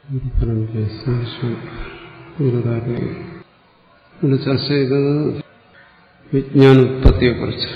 ഇവിടെ ചർച്ച ചെയ്തത് വിജ്ഞാനോത്പത്തിയെക്കുറിച്ച്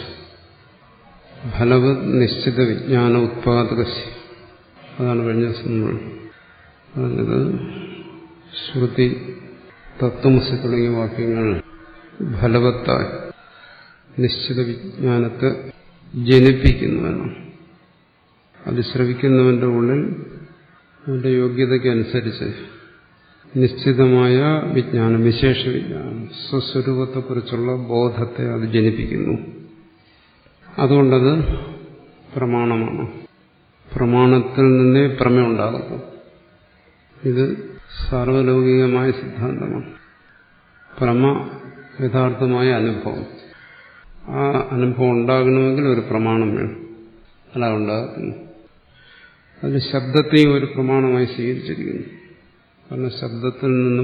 ഫലവത് നിശ്ചിത വിജ്ഞാന ഉത്പാദക അതാണ് കഴിഞ്ഞ ദിവസം നമ്മൾ പറഞ്ഞത് ശ്രുതി തത്വമസി തുടങ്ങിയ വാക്യങ്ങൾ ഫലവത്തായി നിശ്ചിത വിജ്ഞാനത്തെ ജനിപ്പിക്കുന്നുവെന്നാണ് അത് ശ്രവിക്കുന്നവന്റെ ഉള്ളിൽ അവന്റെ യോഗ്യതയ്ക്കനുസരിച്ച് നിശ്ചിതമായ വിജ്ഞാനം വിശേഷ വിജ്ഞാനം സ്വസ്വരൂപത്തെക്കുറിച്ചുള്ള ബോധത്തെ അത് ജനിപ്പിക്കുന്നു അതുകൊണ്ടത് പ്രമാണമാണ് പ്രമാണത്തിൽ നിന്നേ പ്രമേയം ഉണ്ടാകുന്നു ഇത് സാർവലൗകികമായ സിദ്ധാന്തമാണ് പ്രമ യഥാർത്ഥമായ അനുഭവം ആ അനുഭവം ഉണ്ടാകണമെങ്കിൽ ഒരു പ്രമാണം വേണം അല്ല ഉണ്ടാകത്തില്ല അതിൽ ശബ്ദത്തെയും ഒരു പ്രമാണമായി സ്വീകരിച്ചിരിക്കുന്നു കാരണം ശബ്ദത്തിൽ നിന്നും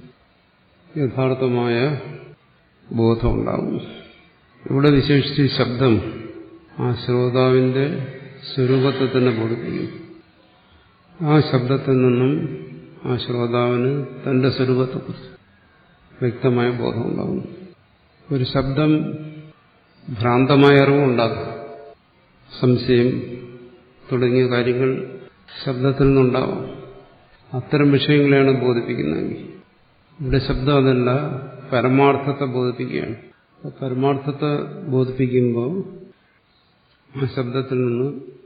യഥാർത്ഥമായ ബോധം ഉണ്ടാകും ഇവിടെ വിശേഷിച്ച് ശബ്ദം ആ ശ്രോതാവിന്റെ സ്വരൂപത്തെ തന്നെ ബോധിപ്പിക്കും ആ ശബ്ദത്തിൽ നിന്നും ആ ശ്രോതാവിന് തന്റെ സ്വരൂപത്തെക്കുറിച്ച് വ്യക്തമായ ബോധം ഉണ്ടാകുന്നു ഒരു ശബ്ദം ഭ്രാന്തമായ അറിവുണ്ടാകും സംശയം തുടങ്ങിയ കാര്യങ്ങൾ ശബ്ദത്തിൽ നിന്നുണ്ടാവാം അത്തരം വിഷയങ്ങളെയാണ് ബോധിപ്പിക്കുന്നതെങ്കിൽ ഇവിടെ ശബ്ദം അതല്ല പരമാർത്ഥത്തെ ബോധിപ്പിക്കുകയാണ് പരമാർത്ഥത്തെ ബോധിപ്പിക്കുമ്പോൾ ആ ശബ്ദത്തിൽ നിന്ന്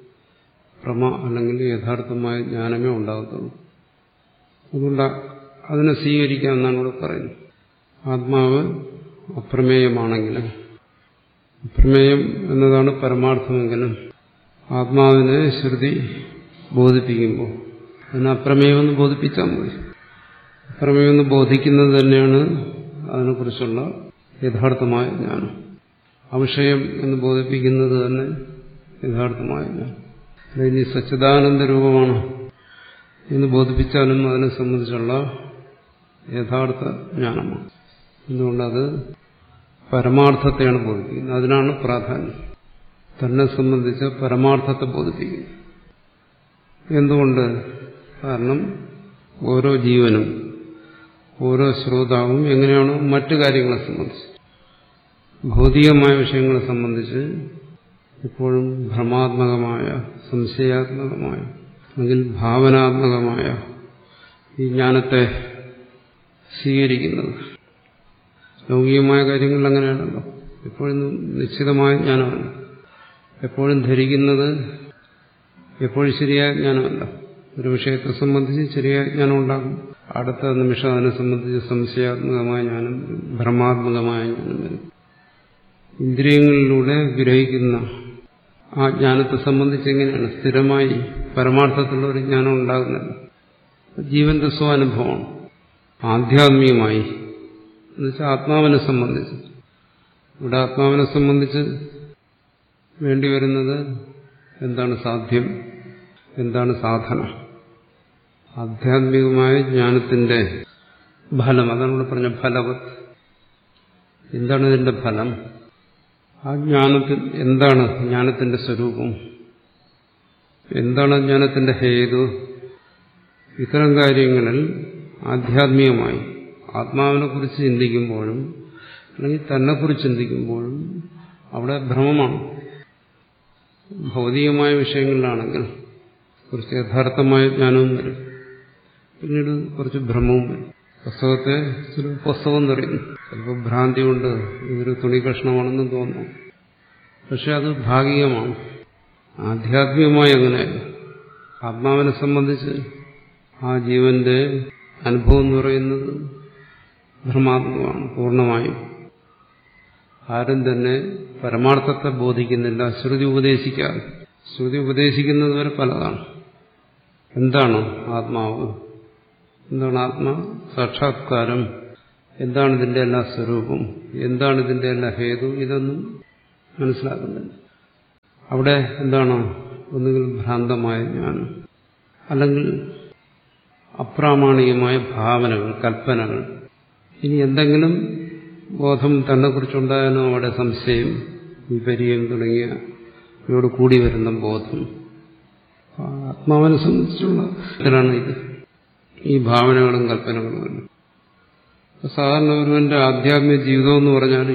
പ്രമ അല്ലെങ്കിൽ യഥാർത്ഥമായ ജ്ഞാനമേ ഉണ്ടാകത്തുള്ളൂ അതുകൊണ്ട് അതിനെ സ്വീകരിക്കാമെന്നാണ് ഇവിടെ പറയുന്നത് ആത്മാവ് അപ്രമേയമാണെങ്കിലും അപ്രമേയം എന്നതാണ് പരമാർത്ഥമെങ്കിലും ആത്മാവിനെ ശ്രുതി ബോധിപ്പിക്കുമ്പോൾ അതിനെ അപ്രമേയമെന്ന് ബോധിപ്പിച്ചാൽ മതി അപ്രമേയമെന്ന് ബോധിക്കുന്നത് തന്നെയാണ് അതിനെക്കുറിച്ചുള്ള യഥാർത്ഥമായ ജ്ഞാനം അവിഷയം എന്ന് ബോധിപ്പിക്കുന്നത് തന്നെ യഥാർത്ഥമായ ജ്ഞാനം ഇനി സച്ചിദാനന്ദ രൂപമാണ് എന്ന് ബോധിപ്പിച്ചാലും അതിനെ സംബന്ധിച്ചുള്ള യഥാർത്ഥ ജ്ഞാനമാണ് എന്തുകൊണ്ടത് പരമാർത്ഥത്തെയാണ് ബോധിപ്പിക്കുന്നത് അതിനാണ് പ്രാധാന്യം തന്നെ സംബന്ധിച്ച് പരമാർത്ഥത്തെ ബോധിപ്പിക്കുന്നു എന്തുകൊണ്ട് കാരണം ഓരോ ജീവനും ഓരോ ശ്രോതാവും എങ്ങനെയാണോ മറ്റു കാര്യങ്ങളെ സംബന്ധിച്ച് ഭൗതികമായ വിഷയങ്ങളെ സംബന്ധിച്ച് എപ്പോഴും ഭ്രമാത്മകമായ സംശയാത്മകമായ അല്ലെങ്കിൽ ഭാവനാത്മകമായ ഈ ജ്ഞാനത്തെ സ്വീകരിക്കുന്നത് ലൗകികമായ കാര്യങ്ങളിൽ അങ്ങനെയാണല്ലോ എപ്പോഴും നിശ്ചിതമായ ജ്ഞാനമല്ല എപ്പോഴും ധരിക്കുന്നത് എപ്പോഴും ശരിയായ ജ്ഞാനമല്ല ഒരു വിഷയത്തെ സംബന്ധിച്ച് ശരിയായ ജ്ഞാനം ഉണ്ടാകും അടുത്ത നിമിഷം അതിനെ സംബന്ധിച്ച് സംശയാത്മകമായ ജ്ഞാനം ഭ്രമാത്മകമായ ജ്ഞാനം വരും ഇന്ദ്രിയങ്ങളിലൂടെ ഗ്രഹിക്കുന്ന ആ ജ്ഞാനത്തെ സംബന്ധിച്ച് എങ്ങനെയാണ് സ്ഥിരമായി പരമാർത്ഥത്തിലുള്ള ഒരു ജ്ഞാനം ഉണ്ടാകുന്നില്ല ജീവന്റെ സ്വാനുഭവമാണ് ആധ്യാത്മികമായി എന്നുവെച്ചാൽ ആത്മാവിനെ സംബന്ധിച്ച് ഇവിടെ ആത്മാവിനെ സംബന്ധിച്ച് വേണ്ടിവരുന്നത് എന്താണ് സാധ്യം എന്താണ് സാധന ആധ്യാത്മികമായ ജ്ഞാനത്തിന്റെ ഫലം അതാണ് ഇവിടെ പറഞ്ഞ ഫലവത് എന്താണ് ഇതിന്റെ ഫലം ആ ജ്ഞാനത്തിൽ എന്താണ് ജ്ഞാനത്തിന്റെ സ്വരൂപം എന്താണ് ജ്ഞാനത്തിന്റെ ഹേതു ഇത്തരം കാര്യങ്ങളിൽ ആധ്യാത്മികമായി ആത്മാവിനെ കുറിച്ച് ചിന്തിക്കുമ്പോഴും അല്ലെങ്കിൽ തന്നെക്കുറിച്ച് ചിന്തിക്കുമ്പോഴും അവിടെ ഭ്രമമാണ് ഭൗതികമായ വിഷയങ്ങളിലാണെങ്കിൽ കുറച്ച് യഥാർത്ഥമായ ജ്ഞാനവും വരും പിന്നീട് കുറച്ച് ഭ്രമവും വരും പുസ്തകത്തെ ചില പുസ്തകം നിറയുന്നു ചിലപ്പോൾ ഭ്രാന്തി കൊണ്ട് ഇതൊരു തുണി കഷ്ണമാണെന്ന് തോന്നുന്നു പക്ഷെ അത് ഭാഗികമാണ് ആധ്യാത്മികമായി അങ്ങനെയല്ല ആത്മാവിനെ സംബന്ധിച്ച് ആ ജീവന്റെ അനുഭവം എന്ന് പറയുന്നത് ഭ്രമാത്മകമാണ് പൂർണ്ണമായും ആരും തന്നെ പരമാർത്ഥത്തെ ബോധിക്കുന്നില്ല ശ്രുതി ഉപദേശിക്കാതെ ശ്രുതി ഉപദേശിക്കുന്നത് വരെ പലതാണ് എന്താണ് ആത്മാവ് എന്താണ് ആത്മാ സാക്ഷാത്കാരം എന്താണ് ഇതിന്റെ എല്ലാ സ്വരൂപം എന്താണ് ഇതിന്റെ എല്ലാ ഹേതു ഇതൊന്നും മനസ്സിലാക്കുന്നില്ല അവിടെ എന്താണ് ഒന്നുകിൽ ഭ്രാന്തമായ ജ്ഞാനം അല്ലെങ്കിൽ അപ്രാമാണികമായ ഭാവനകൾ കൽപ്പനകൾ ഇനി എന്തെങ്കിലും ബോധം തന്നെ കുറിച്ചുണ്ടായാലും അവിടെ സംശയം വിപര്യം തുടങ്ങിയ ഇവയോട് കൂടി വരുന്ന ബോധം ആത്മാവിനെ സംബന്ധിച്ചുള്ള ഇതിലാണ് ഇത് ഈ ഭാവനകളും കൽപ്പനകളുമല്ല സാധാരണ ഒരുവന്റെ ആധ്യാത്മിക ജീവിതം എന്ന് പറഞ്ഞാൽ